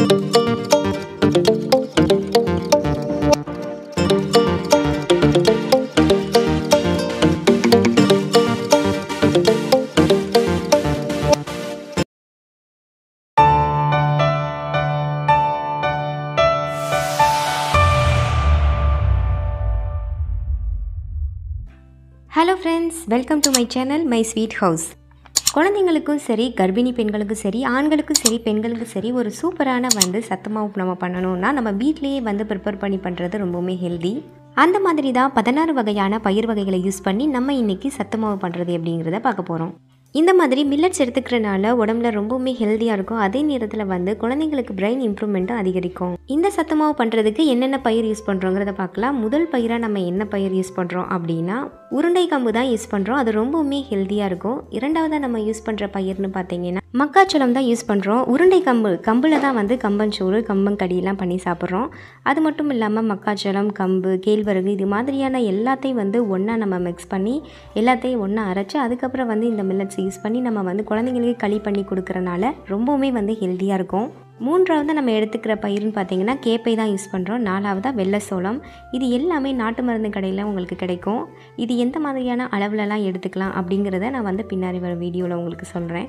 hello friends welcome to my channel my sweet house குழந்தைங்களுக்கும் சரி கர்ப்பிணி பெண்களுக்கும் சரி ஆண்களுக்கும் சரி பெண்களுக்கும் சரி ஒரு சூப்பரான வந்து சத்துமாவு நம்ம பண்ணணும்னா நம்ம வீட்லேயே வந்து ப்ரிப்பேர் பண்ணி பண்ணுறது ரொம்பவுமே ஹெல்தி அந்த மாதிரி தான் பதினாறு வகையான பயிர் வகைகளை யூஸ் பண்ணி நம்ம இன்றைக்கி சத்துமாவு பண்ணுறது எப்படிங்கிறத பார்க்க போகிறோம் இந்த மாதிரி மில்லட்ஸ் எடுத்துக்கிறனால உடம்புல ரொம்பவுமே ஹெல்த்தியாக இருக்கும் அதே நேரத்தில் வந்து குழந்தைங்களுக்கு பிரெயின் இம்ப்ரூவ்மெண்ட்டும் அதிகரிக்கும் இந்த சத்துமாவு பண்ணுறதுக்கு என்னென்ன பயிர் யூஸ் பண்ணுறோங்கிறத பார்க்கலாம் முதல் பயிராக நம்ம என்ன பயிர் யூஸ் பண்ணுறோம் அப்படின்னா உருண்டை கம்பு தான் யூஸ் பண்ணுறோம் அது ரொம்பவுமே ஹெல்த்தியாக இருக்கும் இரண்டாவதாக நம்ம யூஸ் பண்ணுற பயிர்னு பார்த்தீங்கன்னா மக்காச்சோளம் தான் யூஸ் பண்ணுறோம் உருண்டை கம்பு கம்பில் தான் வந்து கம்பஞ்சோறு கம்பங்கடியெல்லாம் பண்ணி சாப்பிட்றோம் அது மட்டும் இல்லாமல் மக்காச்சோளம் கம்பு கேழ்வரகு இது மாதிரியான எல்லாத்தையும் வந்து ஒன்றா நம்ம மிக்ஸ் பண்ணி எல்லாத்தையும் ஒன்றா அரைச்சி அதுக்கப்புறம் வந்து இந்த மில்லட்ஸ் யூஸ் பண்ணி நம்ம வந்து குழந்தைங்களுக்கு களி பண்ணி கொடுக்கறனால ரொம்பவுமே வந்து ஹெல்த்தியாக இருக்கும் மூன்றாவது நம்ம எடுத்துக்கிற பயிர்னு பார்த்தீங்கன்னா கேப்பை தான் யூஸ் பண்ணுறோம் நாலாவதாக வெள்ளை சோளம் இது எல்லாமே நாட்டு மருந்து கடையில் உங்களுக்கு கிடைக்கும் இது எந்த மாதிரியான அளவுலலாம் எடுத்துக்கலாம் அப்படிங்கிறத நான் வந்து பின்னாடி வர வீடியோவில் உங்களுக்கு சொல்கிறேன்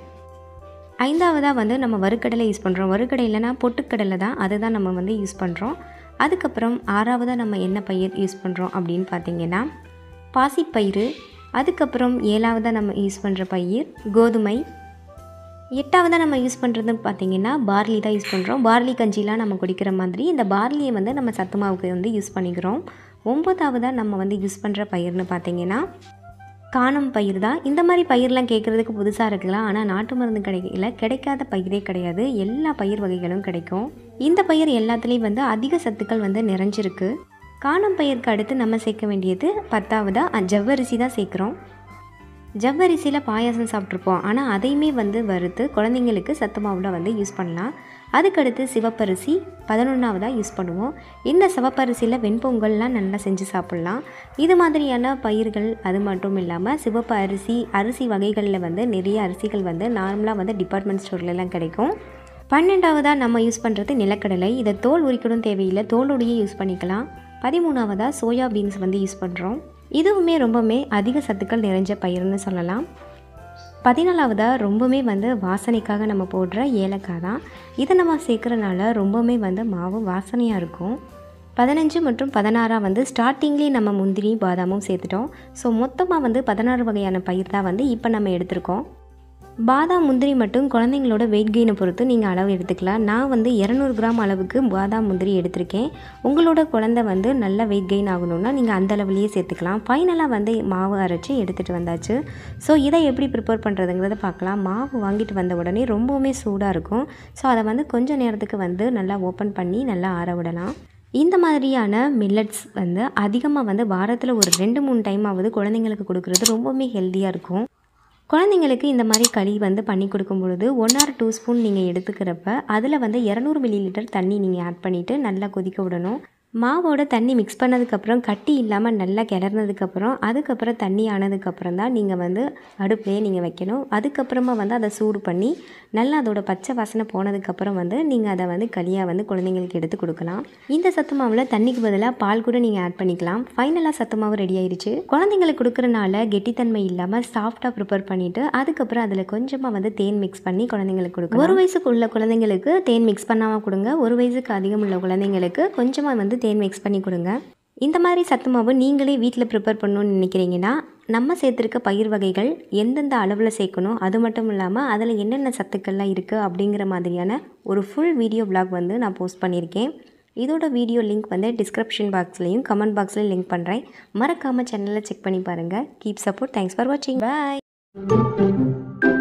ஐந்தாவதாக வந்து நம்ம வறுக்கடலை யூஸ் பண்ணுறோம் வறுக்கடை இல்லைனா பொட்டுக்கடலை தான் அதுதான் நம்ம வந்து யூஸ் பண்ணுறோம் அதுக்கப்புறம் ஆறாவதாக நம்ம என்ன பயிர் யூஸ் பண்ணுறோம் அப்படின்னு பார்த்தீங்கன்னா பாசிப்பயிறு அதுக்கப்புறம் ஏழாவதாக நம்ம யூஸ் பண்ணுற பயிர் கோதுமை எட்டாவதாக நம்ம யூஸ் பண்ணுறதுன்னு பார்த்தீங்கன்னா பார்லி தான் யூஸ் பண்ணுறோம் பார்லி கஞ்சிலாம் நம்ம குடிக்கிற மாதிரி இந்த பார்லியை வந்து நம்ம சத்து மாவுக்கு வந்து யூஸ் பண்ணிக்கிறோம் ஒம்பதாவதாக நம்ம வந்து யூஸ் பண்ணுற பயிர்னு பார்த்தீங்கன்னா காணும் பயிர் தான் இந்த மாதிரி பயிர்லாம் கேட்குறதுக்கு புதுசாக இருக்கலாம் ஆனால் நாட்டு மருந்து கிடைக்கல கிடைக்காத பயிரே கிடையாது எல்லா பயிர் வகைகளும் கிடைக்கும் இந்த பயிர் எல்லாத்துலேயும் வந்து அதிக சத்துக்கள் வந்து நிறைஞ்சிருக்கு காணும் பயிருக்கு அடுத்து நம்ம சேர்க்க வேண்டியது பத்தாவதாக ஜவ்வரிசி தான் சேர்க்குறோம் ஜவ்வரிசியில் பாயாசம் சாப்பிட்ருப்போம் ஆனால் அதையுமே வந்து வறுத்து குழந்தைங்களுக்கு சத்து மாவில் வந்து யூஸ் பண்ணலாம் அதுக்கடுத்து சிவப்பரிசி பதினொன்றாவதாக யூஸ் பண்ணுவோம் இந்த சிவப்பரிசியில் வெண்பொங்கல்லாம் நல்லா செஞ்சு சாப்பிட்லாம் இது மாதிரியான பயிர்கள் அது மட்டும் இல்லாமல் சிவப்பு அரிசி அரிசி வகைகளில் வந்து நிறைய அரிசிகள் வந்து நார்மலாக வந்து டிபார்ட்மெண்ட் ஸ்டோர்லலாம் கிடைக்கும் பன்னெண்டாவதாக நம்ம யூஸ் பண்ணுறது நிலக்கடலை இதை தோல் உரிக்கணும் தேவையில்லை தோலோடையே யூஸ் பண்ணிக்கலாம் பதிமூணாவதாக சோயா பீன்ஸ் வந்து யூஸ் பண்ணுறோம் இதுவுமே ரொம்பவுமே அதிக சத்துக்கள் நிறைஞ்ச பயிர்னு சொல்லலாம் பதினாலாவதாக ரொம்பவுமே வந்து வாசனைக்காக நம்ம போடுற ஏலக்காய் தான் இதை நம்ம சேர்க்குறனால ரொம்பவுமே வந்து மாவு வாசனையாக இருக்கும் பதினஞ்சு மற்றும் பதினாறாக வந்து ஸ்டார்டிங்லேயே நம்ம முந்திரி பாதாமும் சேர்த்துட்டோம் ஸோ மொத்தமாக வந்து பதினாறு வகையான பயிர் தான் வந்து இப்போ நம்ம எடுத்திருக்கோம் பாதாம் முந்திரி மட்டும் குழந்தைங்களோட வெயிட் கெயினை பொறுத்து நீங்கள் அளவு எடுத்துக்கலாம் நான் வந்து இரநூறு கிராம் அளவுக்கு பாதாம் முந்திரி எடுத்திருக்கேன் உங்களோட குழந்தை வந்து நல்ல வெயிட் கெயின் ஆகணும்னா நீங்கள் அந்த அளவுலேயே சேர்த்துக்கலாம் ஃபைனலாக வந்து மாவு அரைச்சி எடுத்துகிட்டு வந்தாச்சு ஸோ இதை எப்படி ப்ரிப்பேர் பண்ணுறதுங்கிறத பார்க்கலாம் மாவு வாங்கிட்டு வந்த உடனே ரொம்பவுமே சூடாக இருக்கும் ஸோ அதை வந்து கொஞ்சம் நேரத்துக்கு வந்து நல்லா ஓப்பன் பண்ணி நல்லா ஆற விடலாம் இந்த மாதிரியான மில்லட்ஸ் வந்து அதிகமாக வந்து வாரத்தில் ஒரு ரெண்டு மூணு டைம் ஆகுது குழந்தைங்களுக்கு கொடுக்குறது ரொம்பவுமே ஹெல்த்தியாக இருக்கும் குழந்தைங்களுக்கு இந்த மாதிரி களி வந்து பண்ணி கொடுக்கும் பொழுது ஒன் ஆர் டூ ஸ்பூன் நீங்கள் எடுத்துக்கிறப்ப அதில் வந்து இரநூறு மில்லி லிட்டர் தண்ணி நீங்கள் ஆட் பண்ணிவிட்டு நல்லா கொதிக்க விடணும் மாவோட தண்ணி மிக்ஸ் பண்ணதுக்கப்புறம் கட்டி இல்லாமல் நல்லா கிளறினதுக்கப்புறம் அதுக்கப்புறம் தண்ணி ஆனதுக்கப்புறம் தான் நீங்கள் வந்து அடுப்புலேயே நீங்கள் வைக்கணும் அதுக்கப்புறமா வந்து அதை சூடு பண்ணி நல்லா அதோட பச்சை வாசனை போனதுக்கப்புறம் வந்து நீங்கள் அதை வந்து களியாக வந்து குழந்தைங்களுக்கு எடுத்து கொடுக்கலாம் இந்த சத்து மாவில் தண்ணிக்கு பதிலாக பால் கூட நீங்கள் ஆட் பண்ணிக்கலாம் ஃபைனலாக சத்து மாவு ரெடி ஆயிடுச்சு குழந்தைங்களுக்கு கொடுக்குறனால கெட்டித்தன்மை இல்லாமல் சாஃப்டாக ப்ரிப்பேர் பண்ணிவிட்டு அதுக்கப்புறம் அதில் கொஞ்சமாக வந்து தேன் மிக்ஸ் பண்ணி குழந்தைங்களுக்கு கொடுக்கலாம் ஒரு வயசுக்கு உள்ள குழந்தைங்களுக்கு தேன் மிக்ஸ் பண்ணாமல் கொடுங்க ஒரு வயசுக்கு அதிகம் உள்ள குழந்தைங்களுக்கு கொஞ்சமாக வந்து தேன் மிக்ஸ் பண்ணி கொடுங்க இந்த மாதிரி சத்து மாவு நீங்களே வீட்டில் ப்ரிப்பேர் பண்ணணும்னு நினைக்கிறீங்கன்னா நம்ம சேர்த்துருக்க பயிர் வகைகள் எந்தெந்த அளவில் சேர்க்கணும் அது மட்டும் இல்லாமல் அதில் என்னென்ன சத்துக்கள்லாம் இருக்குது அப்படிங்கிற மாதிரியான ஒரு ஃபுல் வீடியோ பிளாக் வந்து நான் போஸ்ட் பண்ணியிருக்கேன் இதோட வீடியோ லிங்க் வந்து டிஸ்கிரிப்ஷன் பாக்ஸ்லேயும் கமெண்ட் பாக்ஸ்லேயும் லிங்க் பண்ணுறேன் மறக்காமல் சேனலை செக் பண்ணி பாருங்கள் கீப் சப்போர்ட் தேங்க்ஸ் ஃபார் வாட்சிங் பாய்